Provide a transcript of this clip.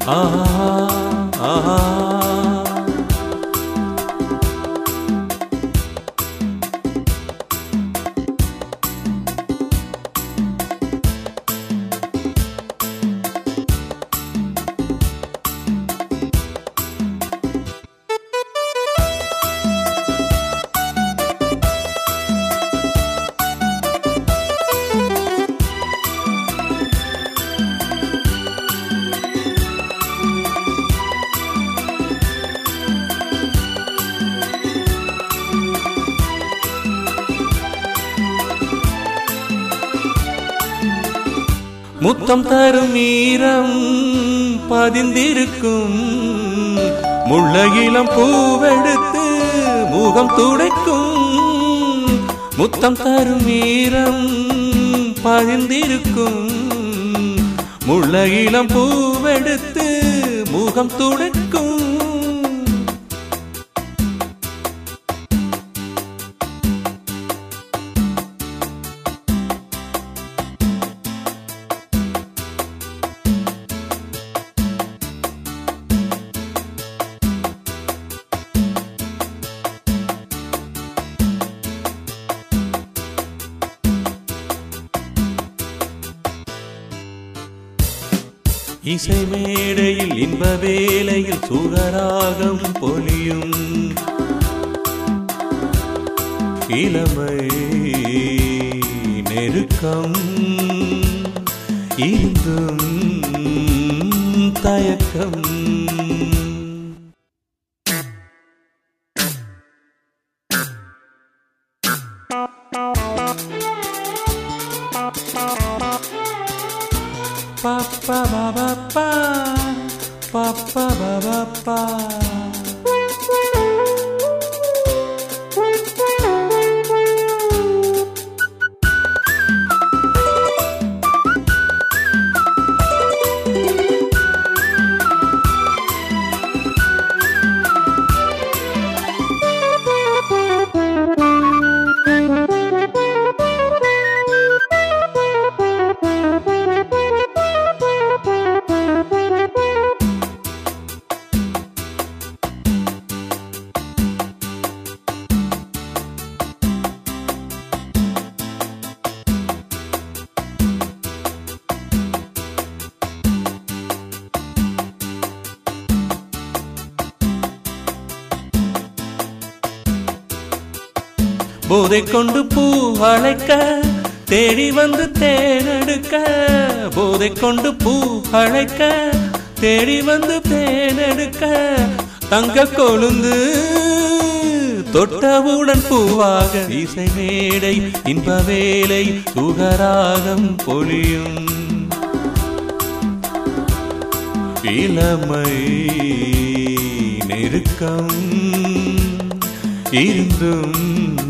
ஆஹா ஆஹா முத்தம் தரும் ஈரம் பதிந்திருக்கும் முள்ளகிலம் பூவெடுத்து முகம் துடைக்கும் முத்தம் தரும் ஈரம் பதிந்திருக்கும் முள்ளகிலம் பூவெடுத்து முகம் துடைக்கும் இசை மேடையில் இன்ப வேலையில் சுகராகம் பொலியும் இளமை நெருக்கம் இருந்தும் தயக்கம் pa pa ba ba pa pa pa ba ba pa போதை கொண்டு பூ அழைக்க தேடி வந்து தேனெடுக்க போதை கொண்டு பூ அழைக்க தேடி வந்து தேனெடுக்க தங்க கொழுந்து தொட்டவுடன் பூவாக இசை மேடை இன்ப வேலை சுகராகம் பொழியும் இளமை நெருக்கம் இருந்தும்